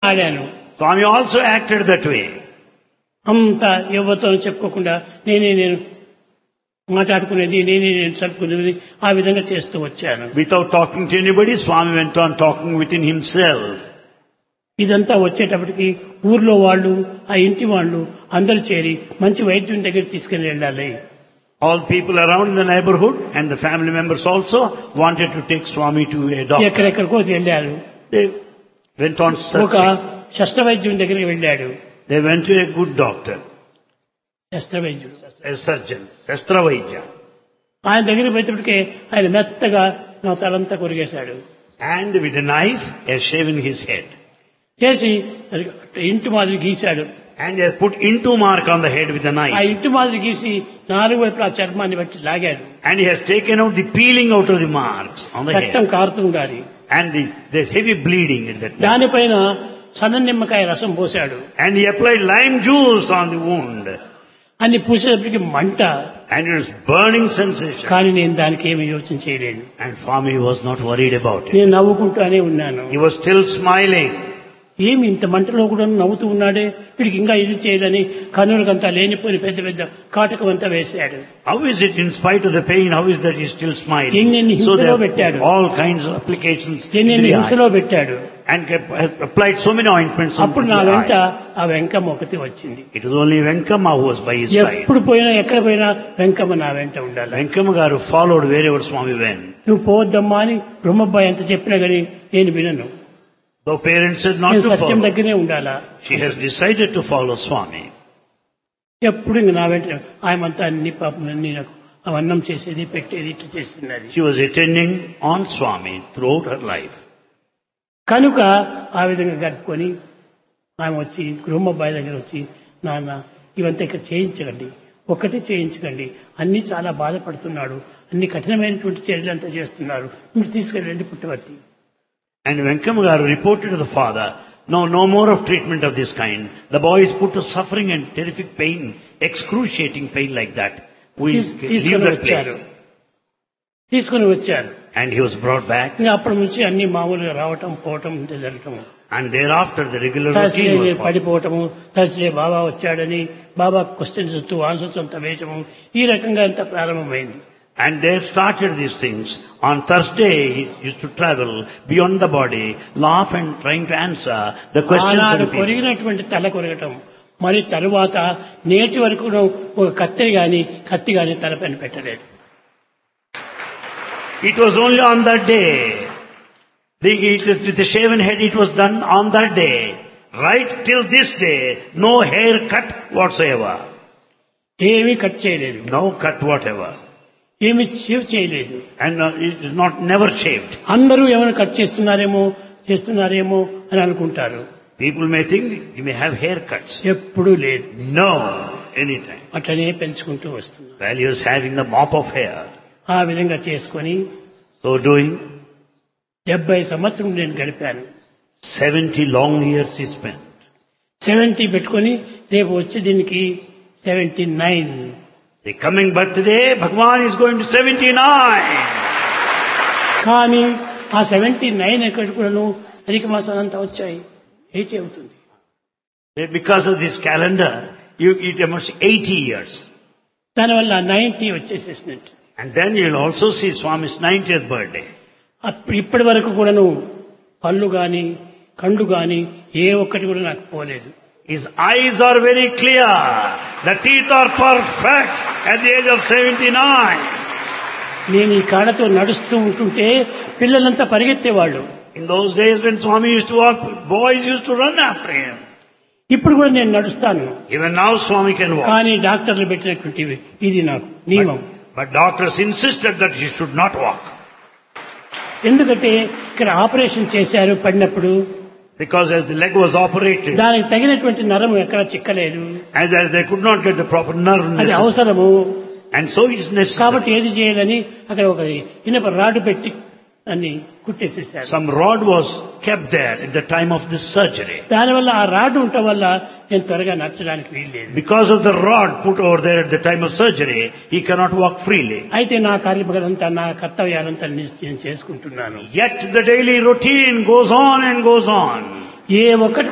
ఆడాను Swami also acted that way. అంత ఎవరితో చెప్పుకోకుండా నేనే నేను మాట్లాడుకునేది నేనే నేను చదువుకునేది ఆ విధంగా చేస్తూ వచ్చాను Without talking to anybody, Swami went on talking within himself. ఇదంతా వచ్చేటప్పటికి ఊర్లో వాళ్ళు ఆ ఇంటి వాళ్ళు అందరూ చేరి మంచి వైద్యుని దగ్గర తీసుకుని వెళ్ళాలి All people around in the neighborhood and the family members also wanted to take Swami to a doctor. ఎక్కడెక్కడికో వెళ్ళారు They went on ఒక searching. శస్త్రవైద్యుని దగ్గరికి వెళ్ళాడు They went to a good doctor, శస్త్రవైద్యుడు a surgeon, Shastravaidya. ఆయన దగ్గరికి పోయేటప్పటికే ఆయన మెత్తగా నా తలంతా కొరిగేశాడు And with a knife, he has shaven his head. చేసి ఇంటి మాదిరి గీశాడు And he has put into mark on the head with a ఆ knife. ఇంటి మాదిరి గీసి నాలుగు వైపులా చర్మాన్ని బట్టి లాగాడు And he has taken out the peeling out of the marks on the రక్తం head. కారుతూ ఉండాలి And the, there's heavy bleeding at that time. దానిపైన సన్న నిమ్మకాయ రసం పోశాడు And he applied lime juice on the wound. అన్ని పూసేటప్పటికి మంట And it was burning sensation. కానీ నేను దానికి ఏమి యోచన చేయలేను And Swami was not worried about it. నేను నవ్వుకుంటూనే ఉన్నాను He was still smiling. ఏమి ఇంత మంటలో కూడా నవ్వుతూ ఉన్నాడే వీడికి ఇంకా ఇది చేయాలని కన్నులకంతా లేనిపోయి పెద్ద పెద్ద కాటకం అంతా వేశాడు How is it in spite of the pain, how is that he's still smiling? ఎన్నెన్ని So they హింసలో have పెట్టాడు. all kinds of applications in ఎన్ని the eye. హింసలో పెట్టాడు And kept- has applied so many ointments into అప్పుడు the నా వెంట eye. ఆ వెంకమ్మ ఒకటి వచ్చింది It was only Venkama who was by his side. ఎప్పుడు పోయినా ఎక్కడ పోయినా వెంకమ్మ నా వెంట ఉండాలి Venkama garu followed wherever Swami went. నువ్వు పోవద్దమ్మా అని బ్రహ్మబ్బాయి ఎంత చెప్పినా గానీ నేను వినను Though parents said not నేను to సత్యం follow, దగ్గరనే ఉండాలా she has decided to follow Swami. ఎప్పుడు ఇంక నా వెంట ఆయమంతా అన్ని పాపం అన్ని నాకు అవన్నం చేసేది పెట్టేది ఇట్లా చేస్తున్నది She was attending on Swami throughout her life. కనుక ఆ విధంగా గడుపుకొని ఆమె వచ్చి బ్రహ్మబ్బాయి దగ్గర వచ్చి నాన్న ఇవంతా ఇక్కడ చేయించకండి ఒక్కటే చేయించకండి అన్ని చాలా బాధపడుతున్నాడు అన్ని కఠినమైనటువంటి చర్యలంతా చేస్తున్నారు మీరు తీసుకెళ్ళండి పుట్టవర్తి And Venkama garu reported to the father, no, no more of treatment of this kind. The boy is put to suffering and terrific pain, excruciating pain like that. We తీస్- leave తీసుకొని that వచ్చారు place. తీసుకొని వచ్చారు And he was brought back. ఇంకా అప్పటి నుంచి అన్ని మామూలుగా రావటం పోవటం ఇంత జరగటం And thereafter the regular Thursday routine was followed. పడిపోవటము థర్స్డే బాబా వచ్చాడని బాబా క్వశ్చన్స్ వస్తూ ఆన్సర్స్ అంతా వేయటము ఈ రకంగా అంతా ప్రారంభమైంది And they started these things. On Thursday, he used to travel beyond the body, laugh and trying to answer the questions of ఆనాడు the people. కొరిగినటువంటి తల కొరగటం మరి తరువాత నేటి వరకు ఒక కత్తి గాని కత్తి గాని తలపైన పెట్టలేదు It was only on that day. The, it is with the shaven head it was done on that day. Right till this day, no hair cut whatsoever. ఏమీ కట్ చేయలేదు No cut whatever. ఏమి shave చేయలేదు And uh, it is not never shaved. అందరూ ఏమైనా cut చేస్తున్నారేమో చేస్తున్నారేమో అని అనుకుంటారు People may think you may have haircuts. ఎప్పుడూ లేదు No, anytime. అట్లనే పెంచుకుంటూ వస్తున్నారు While he was having the mop of hair. ఆ విధంగా చేసుకొని So doing, డెబ్బై సంవత్సరం నేను గడిపాను 70 long years he spent. Seventy పెట్టుకొని రేపు వచ్చే దీనికి seventy nine The coming birthday, Bhagwan is going to 79. కానీ ఆ సెవెంటీ నైన్ ఎక్కడ కూడాను అధిక మాసాలు అంతా వచ్చాయి ఎయిటీ అవుతుంది Because of this calendar, you, it must 80 years. దానివల్ల నైన్టీ వచ్చేసేసినట్టు And then you'll also see Swami's 90th birthday. అప్పుడు ఇప్పటి వరకు కూడాను పళ్ళు గాని కండు గాని ఏ ఒక్కటి కూడా నాకు పోలేదు His eyes are very clear. The teeth are perfect at the age of 79. నేను ఈ కాళ్ళతో నడుస్తూ ఉంటుంటే పిల్లలంతా పరిగెత్తేవాళ్ళు In those days when Swami used to walk, boys used to run after him. ఇప్పుడు కూడా నేను నడుస్తాను Even now Swami can walk. కానీ డాక్టర్లు పెట్టినటువంటివి ఇది నాకు నియమం But doctors insisted that he should not walk. ఎందుకంటే ఇక్కడ ఆపరేషన్ చేశారు పడినప్పుడు Because as the leg was operated, దానికి తగినటువంటి నరం ఎక్కడ చిక్కలేదు as, as they could not get the proper nerve అది necessary. అవసరము And so it is necessary. కాబట్టి ఏది చేయాలని అక్కడ ఒక ఇనప రాడు పెట్టి అన్ని కుట్టేసేసారు Some rod was kept there at the time of this surgery. దానివల్ల ఆ రాడ్ ఉండటం వల్ల నేను త్వరగా నచ్చడానికి వీల్లేదు Because of the rod put over there at the time of surgery, he cannot walk freely. అయితే నా కార్యక్రమంతా నా కర్తవ్యాలంతా నేను చేసుకుంటున్నాను Yet the daily routine goes on and goes on. ఏ ఒక్కటి